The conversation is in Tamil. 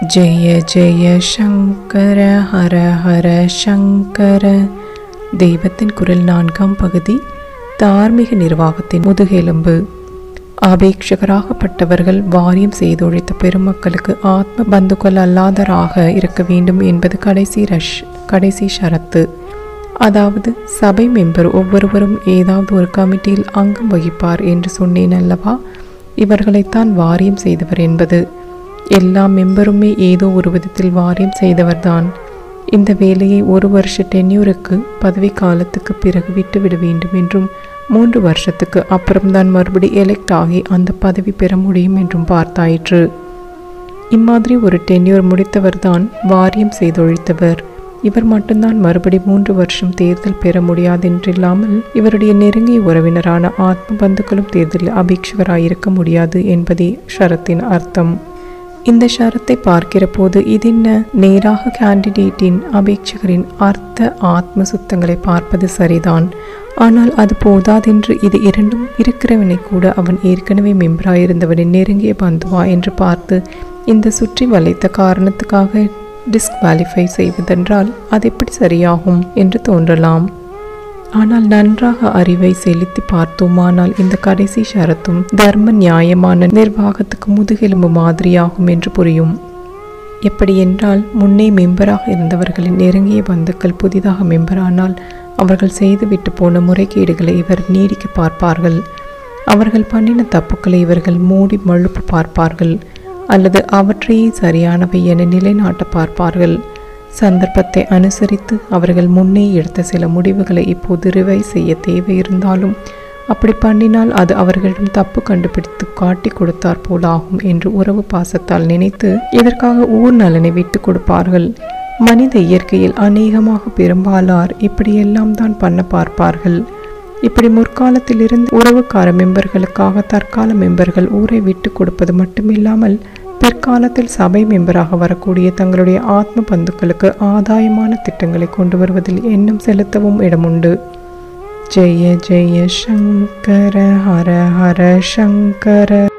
ஜெய ஜெய சங்கர ஹர ஹர சங்கர தெய்வத்தின் குரல் நான்காம் பகுதி தார்மீக நிர்வாகத்தின் முதுகெலும்பு அபேட்சகராகப்பட்டவர்கள் வாரியம் செய்தொழித்த பெருமக்களுக்கு ஆத்ம பந்துக்கள் அல்லாதராக இருக்க வேண்டும் என்பது கடைசி ரஷ் கடைசி ஷரத்து அதாவது சபை மெம்பர் ஒவ்வொருவரும் ஏதாவது ஒரு கமிட்டியில் அங்கம் வகிப்பார் என்று சொன்னேன் அல்லவா இவர்களைத்தான் வாரியம் செய்தவர் என்பது எல்லா மெம்பருமே ஏதோ ஒரு விதத்தில் வாரியம் செய்தவர்தான் இந்த வேலையை ஒரு வருஷ டென்யூருக்கு பதவி காலத்துக்கு பிறகு விட்டு விட வேண்டும் என்றும் மூன்று வருஷத்துக்கு அப்புறம்தான் மறுபடி எலெக்ட் ஆகி அந்த பதவி பெற முடியும் என்றும் பார்த்தாயிற்று இம்மாதிரி ஒரு டென்யூர் முடித்தவர்தான் வாரியம் செய்தொழித்தவர் இவர் மட்டும்தான் மறுபடி மூன்று வருஷம் தேர்தல் பெற முடியாதென்றில்லாமல் இவருடைய நெருங்கிய உறவினரான ஆத்ம பந்துக்களும் தேர்தலில் அபீட்சகராயிருக்க முடியாது என்பதே ஷரத்தின் அர்த்தம் இந்த ஷரத்தை பார்க்கிற போது இதென்ன நேராக கேண்டிடேட்டின் அபேட்சகரின் அர்த்த ஆத்ம சுத்தங்களை பார்ப்பது சரிதான் ஆனால் அது போதாதென்று இது இரண்டும் இருக்கிறவனை கூட அவன் ஏற்கனவே மெம்பராயிருந்தவனின் நெருங்கிய பந்துவா என்று பார்த்து இந்த சுற்றி வளைத்த காரணத்துக்காக டிஸ்குவாலிஃபை செய்வதென்றால் அது எப்படி சரியாகும் என்று தோன்றலாம் ஆனால் நன்றாக அறிவை செலுத்தி பார்த்தோமானால் இந்த கடைசி ஷரத்தும் தர்ம நியாயமான நிர்வாகத்துக்கு முதுகெலும்பு மாதிரியாகும் என்று புரியும் எப்படி என்றால் முன்னே மெம்பராக இருந்தவர்களின் நெருங்கிய பந்துக்கள் புதிதாக மெம்பரானால் அவர்கள் செய்துவிட்டு போன முறைகேடுகளை இவர் நீடிக்க பார்ப்பார்கள் அவர்கள் பண்ணின தப்புக்களை இவர்கள் மூடி மழுப்பு பார்ப்பார்கள் அல்லது அவற்றையே சரியானவை என நிலைநாட்ட பார்ப்பார்கள் சந்தர்ப்பத்தை அனுசரித்து அவர்கள் முன்னே எடுத்த சில முடிவுகளை இப்போது ரிவை செய்ய தேவை இருந்தாலும் அப்படி பண்ணினால் அது அவர்களிடம் தப்பு கண்டுபிடித்து காட்டி கொடுத்தார் போலாகும் என்று உறவு பாசத்தால் நினைத்து இதற்காக ஊர் நலனை விட்டு கொடுப்பார்கள் மனித இயற்கையில் அநேகமாக பெரும்பாலார் இப்படியெல்லாம் தான் பண்ண பார்ப்பார்கள் இப்படி முற்காலத்தில் இருந்து உறவுக்கார மெம்பர்களுக்காக தற்கால மெம்பர்கள் ஊரை விட்டு கொடுப்பது மட்டுமில்லாமல் பிற்காலத்தில் சபை மெம்பராக வரக்கூடிய தங்களுடைய ஆத்ம பந்துக்களுக்கு ஆதாயமான திட்டங்களை கொண்டு வருவதில் எண்ணம் செலுத்தவும் இடமுண்டு ஜெய ஜெய சங்கர ஹர ஹர சங்கர